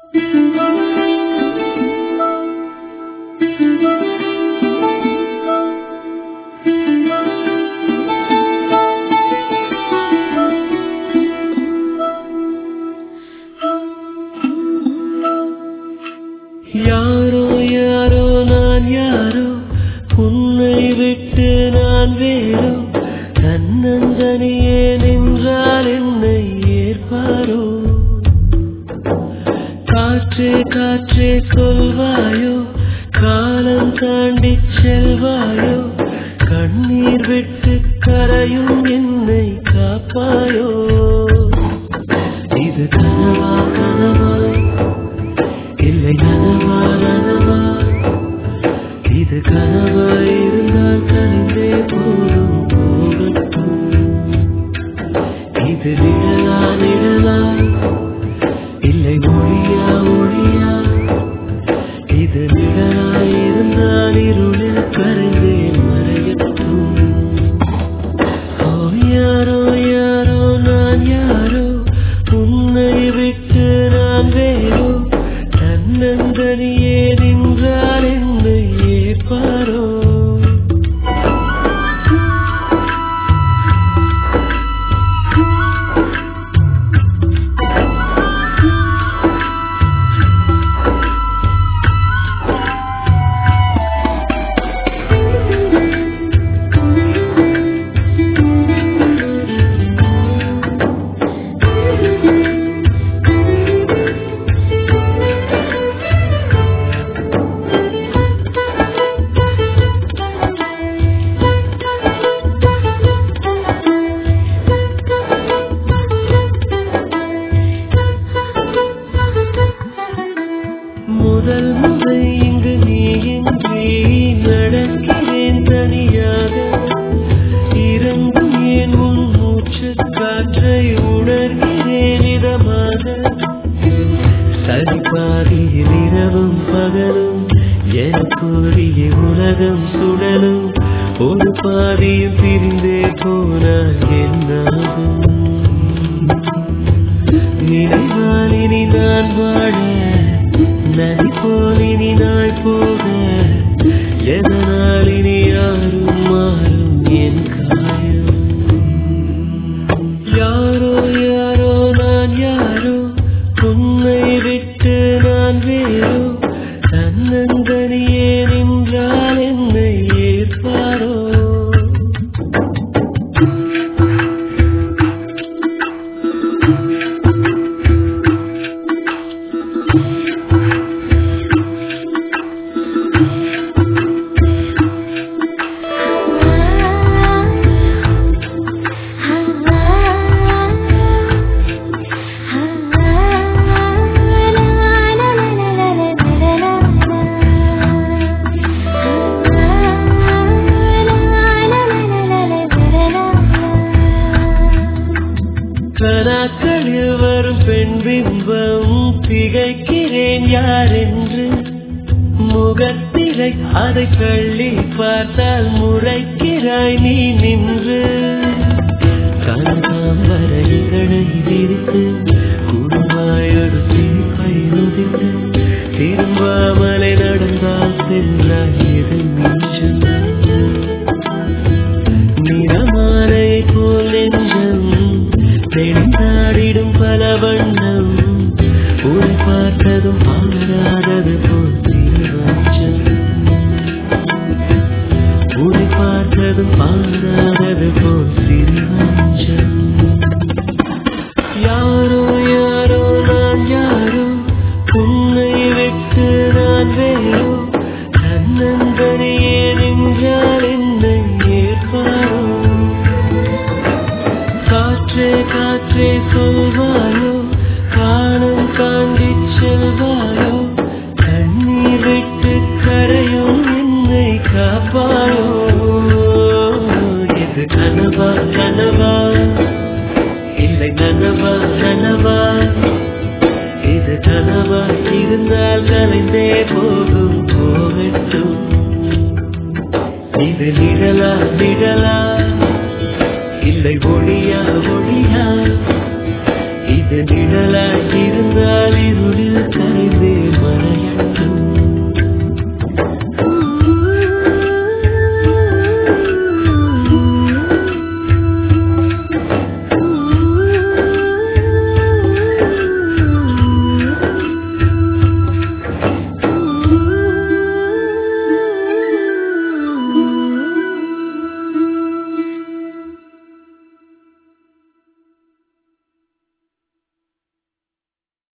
யாரோ யாரோ நான் யாரோ உன்னை விட்டு நான் வேறோ தன்னந்தனியே நின்றால் என்னை ஏற்பாரோ காற்றே காற்றே சொல்வாயோ காலம் தாண்டி செல்வாயோ கண்ணீர் விட்டு கரையும் என்னை காப்பாயோ இது கனவா கனவா இல்லை நனவா நனவா இது கனவா இருந்தால் கனிந்தே போதும் போகட்டும் இது நிழலா நிழலா இல்லை ஒளியா ஒளியா இது நிழலா இருந்தால் இருளில் கரைந்தே மறையட்டும் ஓ யாரோ யாரோ நான் யாரோ உன்னை விட்டு நான் வேறோ தன்னந்தனியே நின்றால் என்னை ஏற்பாரோ முதல் முறை இங்கு நீ இன்றி நடக்கிறேன் தனியாக இறங்கும் என் உன் மூச்சு காற்றை உணர்கிறேன் இதமாக சரிபாதியில் இரவும் பகலும் எனக்குரிய உலகம் சுழலும் ஒரு பாதியில் பிரிந்தே போனால் என்னாகும் நினைவால் இனி நான் வாழ நதி போல் இனி நாள் போக எதனால் இனி யாரும் மாறும் என் காயம் யாரோ யாரோ நான் யாரோ உன்னை விட்டு நான் வேறோ தன்னந்தனியே நின்றால் என்னை ஏற்பாரோ கனாக்களில் வரும் பெண் பிம்பம் திகைக்கிறேன் யார் என்று முகத்திரை அதை தள்ளி பார்த்தால் முறைக்கிறாய் நீ நின்று கனகாம்பர இதழை விரித்து குடும்பாயோடு சிரிப்பை நுதித்து திரும்பாமலை நடந்தால் சென்றாய் இது மிஞ்சம் நிறமாலை போல் நெஞ்சம் தெளிந்தாடிடும் பல வண்ணம் உரை பார்த்ததும் பாராதது போல் தீவாச்சம் உரை பார்த்ததும் பாராதது போல் சிறுவஞ்சம் யாரோ யாரோ நான் யாரோ உன்னை விட்டு நான் வேறோ தன்னந்தனியே நின்றால் என்னை ஏற்பாரோ காற்றே காற்றே சொல்வாயோ காணும் காண்டி செல்வாயோ கண்ணீர் விட்டு கரையும் என்னை காப்பாயோ இது கனவா கனவா இல்லை நனவா நனவா இது கனவா இருந்தால் கலைந்தே